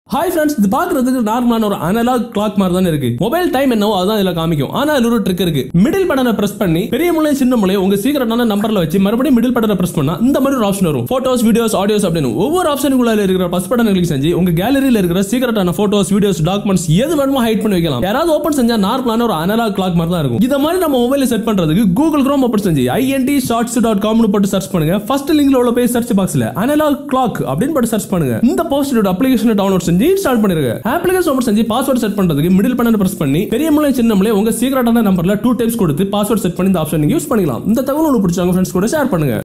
hi friends இது பாக்குறதுக்கு நார்மலான ஒரு அனலாக் கிளாக் மாதிரி தான் இருக்கு மொபைல் டைம் என்னவோ அதான் இதுல காமிக்கும் ஆனா இதுல ஒரு ட்ரிக் இருக்கு மிடில் பட்டனை பிரஸ் பண்ணி பெரிய முளை சின்ன முளை உங்க சீக்கிரட்டான நம்பர்ல வச்சு மறுபடியும் மிடில் பட்டனை பிரஸ் பண்ணா இந்த மாதிரி ஒரு ஆப்ஷன் வரும் போட்டோஸ் வீடியோஸ் ஆடியோஸ் அப்படின்னு ஒவ்வொரு ஆப்ஷனுக்குள்ள இருக்கிற பஸ் பட்டனை கிளிக் செஞ்சு உங்க கேலரியில இருக்கிற சீக்கிரட்டான போட்டோஸ் வீடியோஸ் டாக்குமெண்ட்ஸ் எது வேணுமோ ஹைட் பண்ணி வைக்கலாம் யாராவது ஓபன் செஞ்சா நார்மலான ஒரு அனலாக் கிளாக் மாதிரி தான் இருக்கும் இத மாதிரி நம்ம மொபைல செட் பண்றதுக்கு கூகுள் குரோம் ஓபன் செஞ்சு ஐஎன்டி ஷார்ட்ஸ் டாட் காம்னு போட்டு சர்ச் பண்ணுங்க ஃபர்ஸ்ட் லிங்க்ல உள்ள போய் சர்ச் பாக்ஸ்ல அனலாக் கிளாக் அப்படின்னு போட்டு சர்ச் பண்ணுங்க இந்த போஸ்டோட அப்ளிகேஷனை டவுன்லோட் செஞ்சு இன்ஸ்டால் பண்ணிருங்க அப்ளிகேஷன் ஓபன் செஞ்சு பாஸ்வேர்ட் செட் பண்றதுக்கு மிடில் பட்டன் பிரஸ் பண்ணி பெரிய முளை சின்ன முளை உங்க சீக்கிரட்டான நம்பர்ல டூ டைம்ஸ் கொடுத்து பாஸ்வேர்ட் செட் பண்ணி இந்த ஆப்ஷன் நீங்க யூஸ் பண்ணிக்கலாம் இந்த தகவல் உங்களுக்கு பிடிச்சவங்க ஃப்ரெண்ட்ஸ் கூட ஷேர் பண்ணுங்க